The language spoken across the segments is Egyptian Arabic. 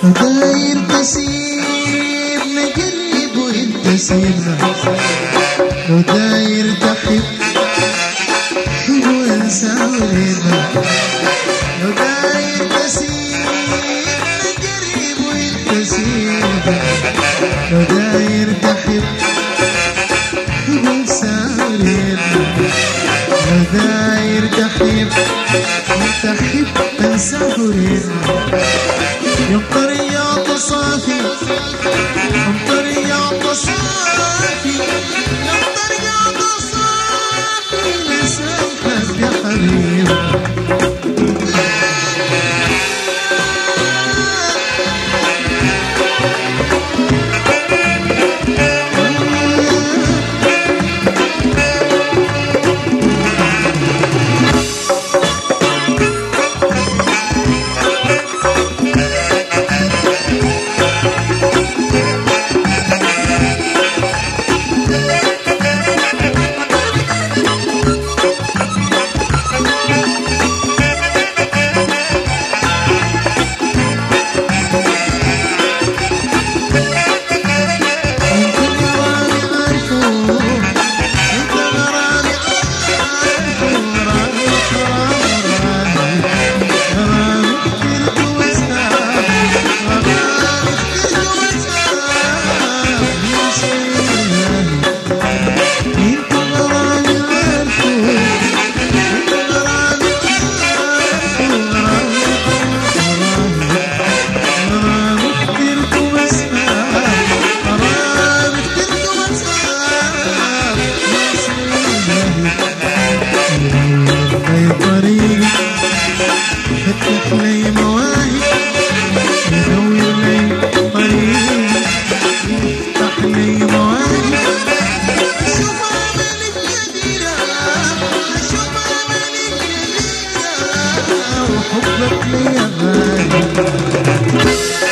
داير تسير نقلب وانت سيرنا لو داير تحب حب وانسى ولينا لو داير تسير نقلب وانت سيرنا لو داير تحب حب وانسى ولينا لو داير تحب تحب انسى ولينا يمطر يا صافي يمطر يا صافي يمطر يا صافي لسانك يا حبيبي طريق فتح لي مواهب ينور لي طريق يفتح لي مواهب أشوف أملك جديدة أشوف أملك جديدة وحبك لي غالي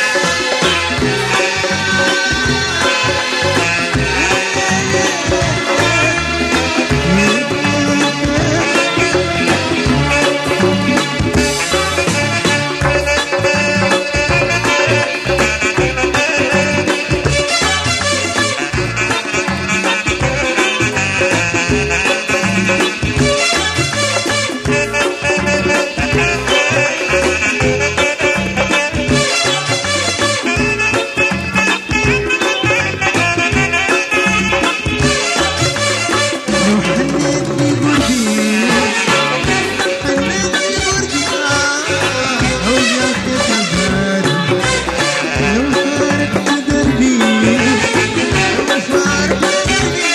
لو حنيتني قربي حنيتني قربي لو جاك تزاري لو فارقت دربي لو فارقت دربي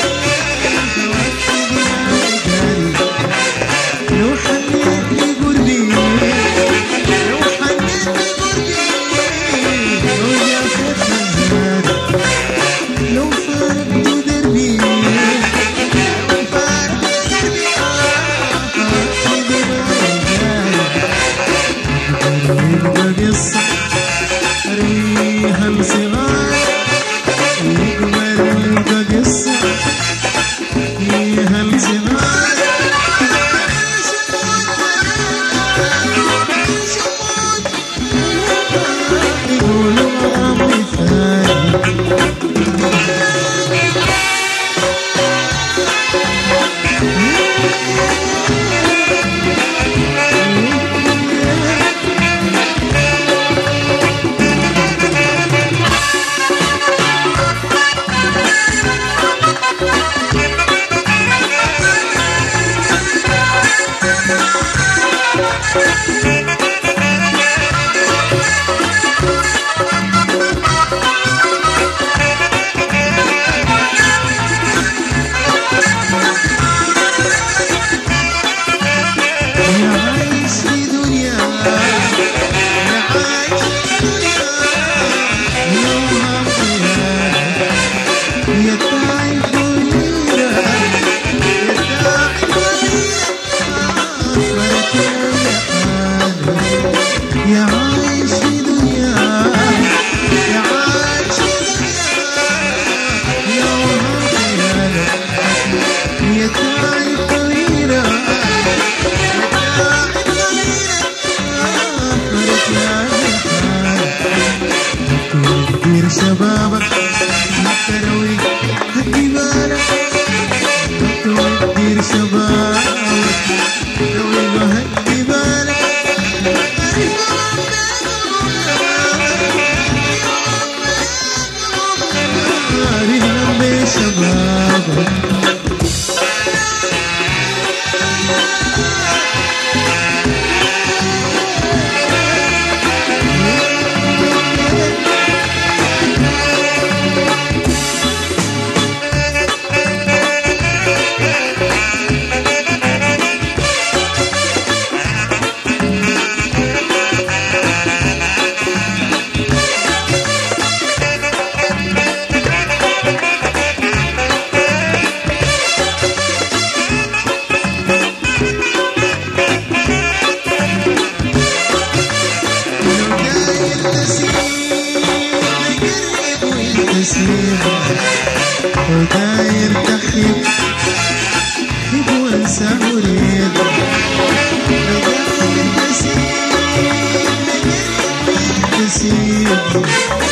لو حنيتني قربي لو حنيتني قربي لو جاك تزاري لو فارقت دربي قصة أرويها الصغار يقبل قصة فيها الصغار يقولوا غرام مثالي شبابك هتروي هدي بالك تودير شبابك روي وهدي بالك رهنا بشبابك لو داير تسيب نقرب وتسيب لو داير تحب حب وانسى اريد لو داير تسيب نقرب وتسيب